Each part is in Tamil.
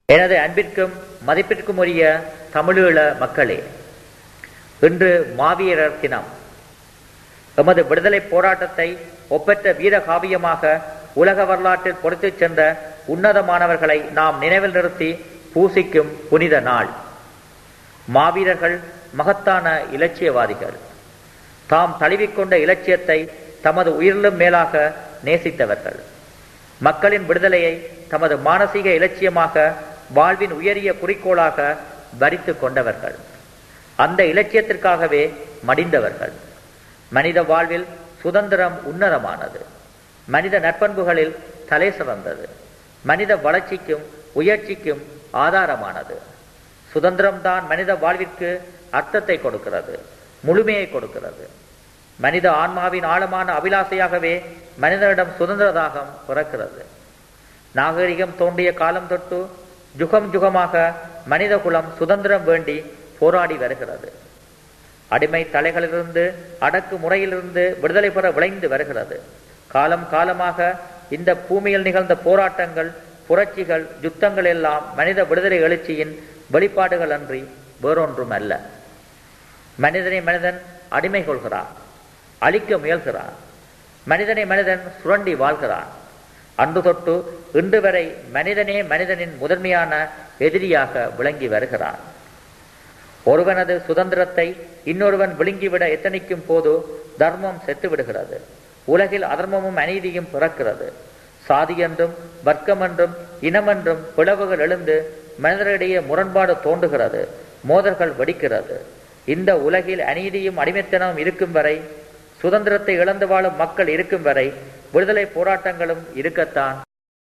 எனது அன்பிற்கும் மதிப்பிற்கும் உரிய தமிழீழ மக்களே இன்று மாவீரர் தினம் எமது விடுதலை போராட்டத்தை ஒப்பற்ற வீர காவியமாக உலக வரலாற்றில் பொறுத்துச் சென்ற உன்னதமானவர்களை நாம் நினைவில் நிறுத்தி பூசிக்கும் புனித நாள் மாவீரர்கள் மகத்தான இலட்சியவாதிகள் தாம் தழுவிக்கொண்ட இலட்சியத்தை தமது உயிரிலும் மேலாக நேசித்தவர்கள் மக்களின் விடுதலையை தமது மானசீக இலட்சியமாக வாழ்வின் உயரிய குறிக்கோளாக வரித்து கொண்டவர்கள் அந்த இலட்சியத்திற்காகவே மடிந்தவர்கள் மனித வாழ்வில் சுதந்திரம் உன்னதமானது மனித நற்பண்புகளில் தலை சிறந்தது மனித வளர்ச்சிக்கும் உயர்ச்சிக்கும் ஆதாரமானது சுதந்திரம்தான் மனித வாழ்விற்கு அர்த்தத்தை கொடுக்கிறது முழுமையை கொடுக்கிறது மனித ஆன்மாவின் ஆழமான அபிலாசையாகவே மனிதனிடம் சுதந்திர தாகம் பிறக்கிறது நாகரிகம் தோன்றிய காலம் தொட்டு ஜுகம் ஜுகமாக மனித குலம் சுதந்திரம் வேண்டி போராடி வருகிறது அடிமை தலைகளிலிருந்து அடக்கு முறையிலிருந்து விடுதலை பெற விளைந்து வருகிறது காலம் காலமாக இந்த பூமியில் நிகழ்ந்த போராட்டங்கள் புரட்சிகள் யுத்தங்கள் எல்லாம் மனித விடுதலை எழுச்சியின் வெளிப்பாடுகள் அன்றி வேறொன்றும் அல்ல மனிதனை மனிதன் அடிமை கொள்கிறான் அழிக்க முயல்கிறான் மனிதனை மனிதன் சுரண்டி வாழ்கிறான் அன்று தொட்டு இன்று வரை மனிதனே மனிதனின் முதன்மையான எதிரியாக விளங்கி வருகிறான் ஒருவனது சுதந்திரத்தை இன்னொருவன் விழுங்கிவிட எத்தனிக்கும் போது தர்மம் செத்து விடுகிறது உலகில் அதர்மமும் அநீதியும் பிறக்கிறது சாதி என்றும் வர்க்கம் என்றும் இனமென்றும் பிளவுகள் எழுந்து மனிதர்களிடையே முரண்பாடு தோன்றுகிறது மோதல்கள் வெடிக்கிறது இந்த உலகில் அநீதியும் அடிமைத்தனமும் இருக்கும் வரை சுதந்திரத்தை இழந்து வாழும் மக்கள் இருக்கும் வரை விடுதலை போராட்டங்களும் இருக்கத்தான்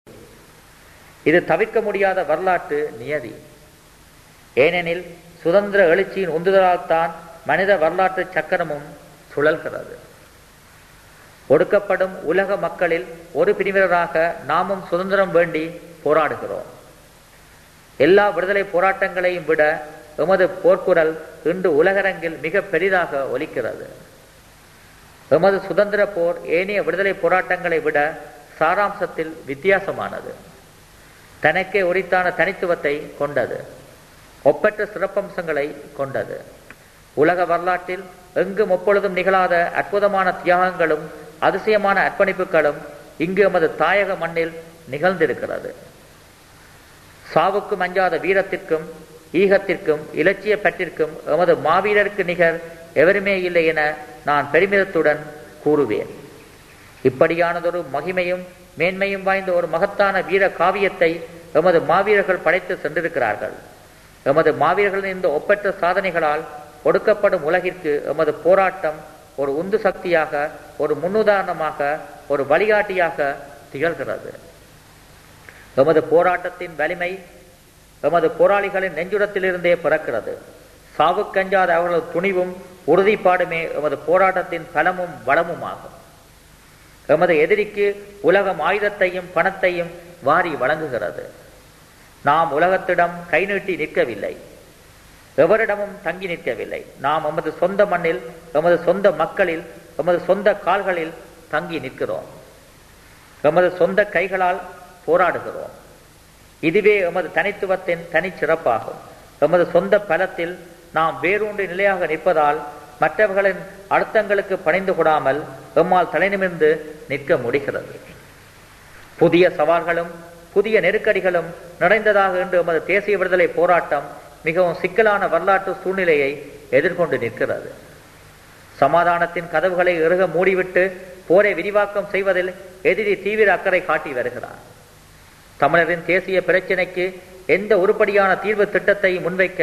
இது தவிர்க்க முடியாத வரலாற்று நியதி ஏனெனில் சுதந்திர எழுச்சியின் உந்துதலால் தான் மனித வரலாற்று சக்கரமும் சுழல்கிறது ஒடுக்கப்படும் உலக மக்களில் ஒரு பிரிவினராக நாமும் சுதந்திரம் வேண்டி போராடுகிறோம் எல்லா விடுதலை போராட்டங்களையும் விட எமது போர்க்குரல் இன்று உலகரங்கில் மிக பெரிதாக ஒலிக்கிறது எமது சுதந்திர போர் ஏனைய விடுதலை போராட்டங்களை விட சாராம்சத்தில் வித்தியாசமானது தனக்கே உரித்தான தனித்துவத்தை கொண்டது ஒப்பற்ற சிறப்பம்சங்களை கொண்டது உலக வரலாற்றில் எங்கும் எப்பொழுதும் நிகழாத அற்புதமான தியாகங்களும் அதிசயமான அர்ப்பணிப்புகளும் இங்கு எமது தாயக மண்ணில் நிகழ்ந்திருக்கிறது சாவுக்கும் அஞ்சாத வீரத்திற்கும் ஈகத்திற்கும் இலட்சிய பற்றிற்கும் எமது மாவீரருக்கு நிகர் எவருமே இல்லை என நான் பெருமிதத்துடன் கூறுவேன் இப்படியானதொரு மகிமையும் மேன்மையும் வாய்ந்த ஒரு மகத்தான வீர காவியத்தை எமது மாவீரர்கள் படைத்து சென்றிருக்கிறார்கள் எமது மாவீரர்களின் இந்த ஒப்பற்ற சாதனைகளால் ஒடுக்கப்படும் உலகிற்கு எமது போராட்டம் ஒரு உந்து சக்தியாக ஒரு முன்னுதாரணமாக ஒரு வழிகாட்டியாக திகழ்கிறது எமது போராட்டத்தின் வலிமை எமது போராளிகளின் நெஞ்சுரத்திலிருந்தே பிறக்கிறது சாவுக்கஞ்சாத அவர்களது துணிவும் உறுதிப்பாடுமே எமது போராட்டத்தின் பலமும் வளமும் ஆகும் எமது எதிரிக்கு உலகம் ஆயுதத்தையும் பணத்தையும் வாரி வழங்குகிறது நாம் உலகத்திடம் கை நீட்டி நிற்கவில்லை எவரிடமும் தங்கி நிற்கவில்லை நாம் எமது சொந்த மண்ணில் எமது சொந்த மக்களில் எமது சொந்த கால்களில் தங்கி நிற்கிறோம் எமது சொந்த கைகளால் போராடுகிறோம் இதுவே எமது தனித்துவத்தின் தனிச்சிறப்பாகும் எமது சொந்த பலத்தில் நாம் வேரூன்றி நிலையாக நிற்பதால் மற்றவர்களின் அழுத்தங்களுக்கு பணிந்து கொடாமல் எம்மால் தலைநிமிர்ந்து நிற்க முடிகிறது புதிய சவால்களும் புதிய நெருக்கடிகளும் நிறைந்ததாக இன்று எமது தேசிய விடுதலை போராட்டம் மிகவும் சிக்கலான வரலாற்று சூழ்நிலையை எதிர்கொண்டு நிற்கிறது சமாதானத்தின் கதவுகளை இறுக மூடிவிட்டு போரை விரிவாக்கம் செய்வதில் எதிரி தீவிர அக்கறை காட்டி வருகிறார் தமிழரின் தேசிய பிரச்சினைக்கு எந்த உருப்படியான தீர்வு திட்டத்தை முன்வைக்க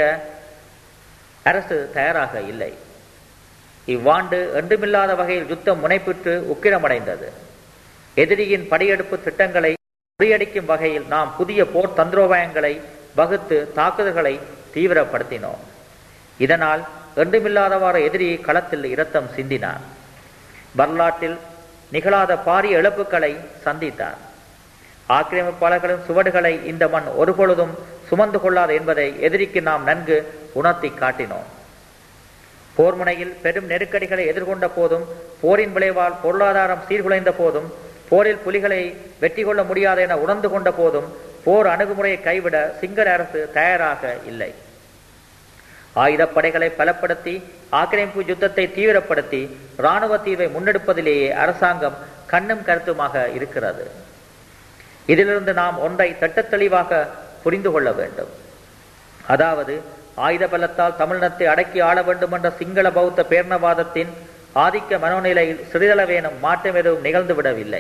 அரசு தயாராக இல்லை இவ்வாண்டு என்றுமில்லாத வகையில் யுத்தம் முனைப்புற்று உக்கிரமடைந்தது எதிரியின் படையெடுப்பு திட்டங்களை முறியடிக்கும் வகையில் நாம் புதிய போர் தந்திரோபாயங்களை வகுத்து தாக்குதல்களை தீவிரப்படுத்தினோம் இதனால் என்றுமில்லாதவாறு எதிரி களத்தில் இரத்தம் சிந்தினார் வரலாற்றில் நிகழாத பாரிய இழப்புகளை சந்தித்தார் ஆக்கிரமிப்பாளர்களின் சுவடுகளை இந்த மண் ஒருபொழுதும் சுமந்து கொள்ளாது என்பதை எதிரிக்கு நாம் நன்கு உணர்த்தி காட்டினோம் போர் முனையில் பெரும் நெருக்கடிகளை எதிர்கொண்ட போதும் போரின் விளைவால் பொருளாதாரம் சீர்குலைந்த போதும் போரில் புலிகளை வெற்றி கொள்ள முடியாது என உணர்ந்து கொண்ட போதும் போர் அணுகுமுறையை கைவிட சிங்கள அரசு தயாராக இல்லை ஆயுதப்படைகளை பலப்படுத்தி ஆக்கிரமிப்பு யுத்தத்தை தீவிரப்படுத்தி இராணுவ தீர்வை முன்னெடுப்பதிலேயே அரசாங்கம் கண்ணும் கருத்துமாக இருக்கிறது இதிலிருந்து நாம் ஒன்றை திட்டத் தெளிவாக புரிந்து கொள்ள வேண்டும் அதாவது ஆயுத பலத்தால் தமிழினத்தை அடக்கி ஆள வேண்டும் என்ற சிங்கள பௌத்த பேரணவாதத்தின் ஆதிக்க மனோநிலையில் சிறிதளவேனும் மாற்றம் எதுவும் நிகழ்ந்துவிடவில்லை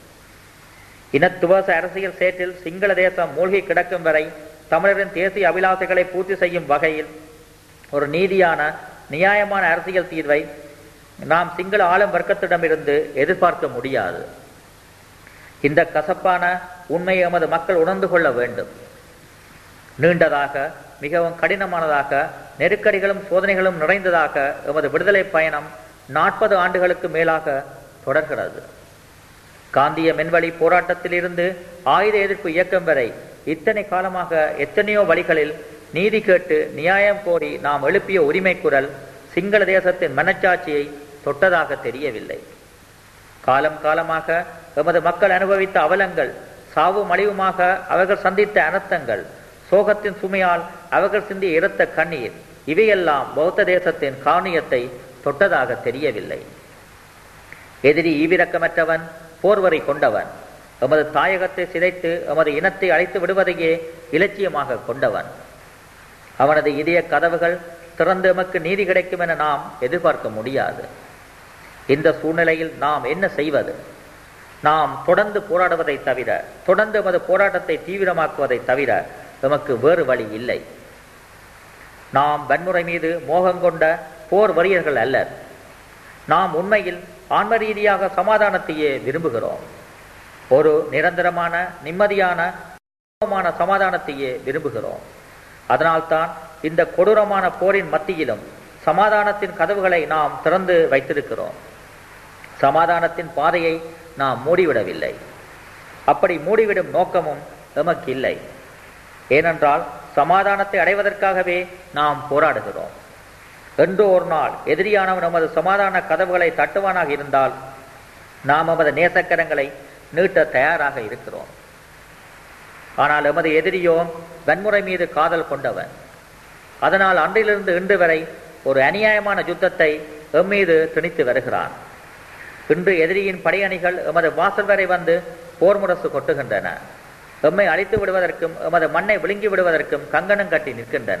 இனத்துவச அரசியல் சேற்றில் சிங்கள தேசம் மூழ்கி கிடக்கும் வரை தமிழரின் தேசிய அபிலாசைகளை பூர்த்தி செய்யும் வகையில் ஒரு நீதியான நியாயமான அரசியல் தீர்வை நாம் சிங்கள ஆளும் வர்க்கத்திடமிருந்து எதிர்பார்க்க முடியாது இந்த கசப்பான உண்மையை எமது மக்கள் உணர்ந்து கொள்ள வேண்டும் நீண்டதாக மிகவும் கடினமானதாக நெருக்கடிகளும் சோதனைகளும் நிறைந்ததாக எமது விடுதலை பயணம் நாற்பது ஆண்டுகளுக்கு மேலாக தொடர்கிறது காந்திய மென்வழி போராட்டத்திலிருந்து ஆயுத எதிர்ப்பு இயக்கம் வரை இத்தனை காலமாக எத்தனையோ வழிகளில் நீதி கேட்டு நியாயம் கோரி நாம் எழுப்பிய உரிமை குரல் சிங்கள தேசத்தின் மனச்சாட்சியை தொட்டதாக தெரியவில்லை காலம் காலமாக எமது மக்கள் அனுபவித்த அவலங்கள் சாவு மலிவுமாக அவர்கள் சந்தித்த அனர்த்தங்கள் சோகத்தின் சுமையால் அவர்கள் சிந்திய இரத்த கண்ணீர் இவையெல்லாம் பௌத்த தேசத்தின் காணியத்தை தொட்டதாக தெரியவில்லை எதிரி ஈவிரக்கமற்றவன் போர்வரை கொண்டவன் எமது தாயகத்தை சிதைத்து எமது இனத்தை அழைத்து விடுவதையே இலட்சியமாக கொண்டவன் அவனது இதய கதவுகள் திறந்து எமக்கு நீதி கிடைக்கும் என நாம் எதிர்பார்க்க முடியாது இந்த சூழ்நிலையில் நாம் என்ன செய்வது நாம் தொடர்ந்து போராடுவதை தவிர தொடர்ந்து எமது போராட்டத்தை தீவிரமாக்குவதை தவிர எமக்கு வேறு வழி இல்லை நாம் வன்முறை மீது மோகம் கொண்ட போர் வரியர்கள் அல்லர் நாம் உண்மையில் ஆன்ம ரீதியாக சமாதானத்தையே விரும்புகிறோம் ஒரு நிரந்தரமான நிம்மதியான சமாதானத்தையே விரும்புகிறோம் அதனால்தான் இந்த கொடூரமான போரின் மத்தியிலும் சமாதானத்தின் கதவுகளை நாம் திறந்து வைத்திருக்கிறோம் சமாதானத்தின் பாதையை நாம் மூடிவிடவில்லை அப்படி மூடிவிடும் நோக்கமும் எமக்கு இல்லை ஏனென்றால் சமாதானத்தை அடைவதற்காகவே நாம் போராடுகிறோம் என்றோ ஒரு நாள் எதிரியானவன் நமது சமாதான கதவுகளை தட்டுவானாக இருந்தால் நாம் நமது நேசக்கரங்களை நீட்ட தயாராக இருக்கிறோம் ஆனால் எமது எதிரியோ வன்முறை மீது காதல் கொண்டவன் அதனால் அன்றிலிருந்து இன்று வரை ஒரு அநியாயமான யுத்தத்தை எம்மீது திணித்து வருகிறான் இன்று எதிரியின் படையணிகள் எமது வாசல் வரை வந்து போர் முரசு கொட்டுகின்றன எம்மை அழித்து விடுவதற்கும் எமது மண்ணை விழுங்கி விடுவதற்கும் கங்கணம் கட்டி நிற்கின்றன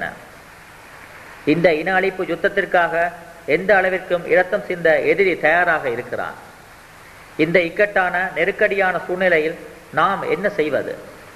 இந்த இன அழிப்பு யுத்தத்திற்காக எந்த அளவிற்கும் இரத்தம் சிந்த எதிரி தயாராக இருக்கிறான் இந்த இக்கட்டான நெருக்கடியான சூழ்நிலையில் நாம் என்ன செய்வது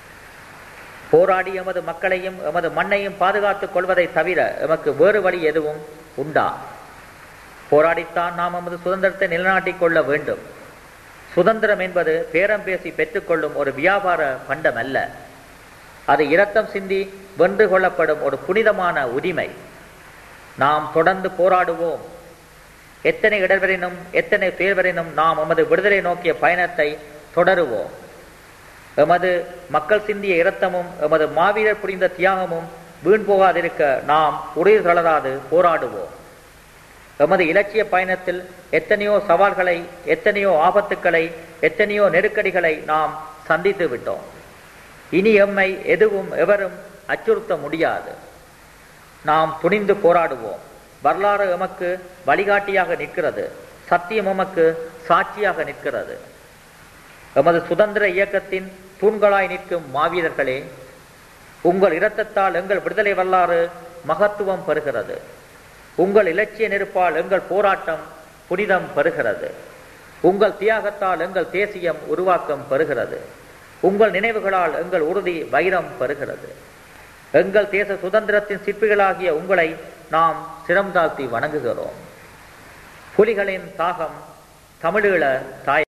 போராடி எமது மக்களையும் எமது மண்ணையும் பாதுகாத்துக் கொள்வதை தவிர எமக்கு வேறு வழி எதுவும் உண்டா போராடித்தான் நாம் நமது சுதந்திரத்தை நிலைநாட்டிக் கொள்ள வேண்டும் சுதந்திரம் என்பது பேரம் பேசி பெற்றுக்கொள்ளும் ஒரு வியாபார பண்டம் அல்ல அது இரத்தம் சிந்தி வென்று கொள்ளப்படும் ஒரு புனிதமான உரிமை நாம் தொடர்ந்து போராடுவோம் எத்தனை இடர்வரினும் எத்தனை பேர்வரினும் நாம் எமது விடுதலை நோக்கிய பயணத்தை தொடருவோம் எமது மக்கள் சிந்திய இரத்தமும் எமது மாவீரர் புரிந்த தியாகமும் வீண் போகாதிருக்க நாம் உறுதி தளராது போராடுவோம் எமது இலட்சிய பயணத்தில் எத்தனையோ சவால்களை எத்தனையோ ஆபத்துக்களை எத்தனையோ நெருக்கடிகளை நாம் சந்தித்து விட்டோம் இனி எம்மை எதுவும் எவரும் அச்சுறுத்த முடியாது நாம் துணிந்து போராடுவோம் வரலாறு எமக்கு வழிகாட்டியாக நிற்கிறது சத்தியம் எமக்கு சாட்சியாக நிற்கிறது எமது சுதந்திர இயக்கத்தின் தூண்களாய் நிற்கும் மாவீரர்களே உங்கள் இரத்தத்தால் எங்கள் விடுதலை வரலாறு மகத்துவம் பெறுகிறது உங்கள் இலட்சிய நெருப்பால் எங்கள் போராட்டம் புனிதம் பெறுகிறது உங்கள் தியாகத்தால் எங்கள் தேசியம் உருவாக்கம் பெறுகிறது உங்கள் நினைவுகளால் எங்கள் உறுதி வைரம் பெறுகிறது எங்கள் தேச சுதந்திரத்தின் சிற்பிகளாகிய உங்களை நாம் சிரம் தாழ்த்தி வணங்குகிறோம் புலிகளின் தாகம் தமிழீழ தாய்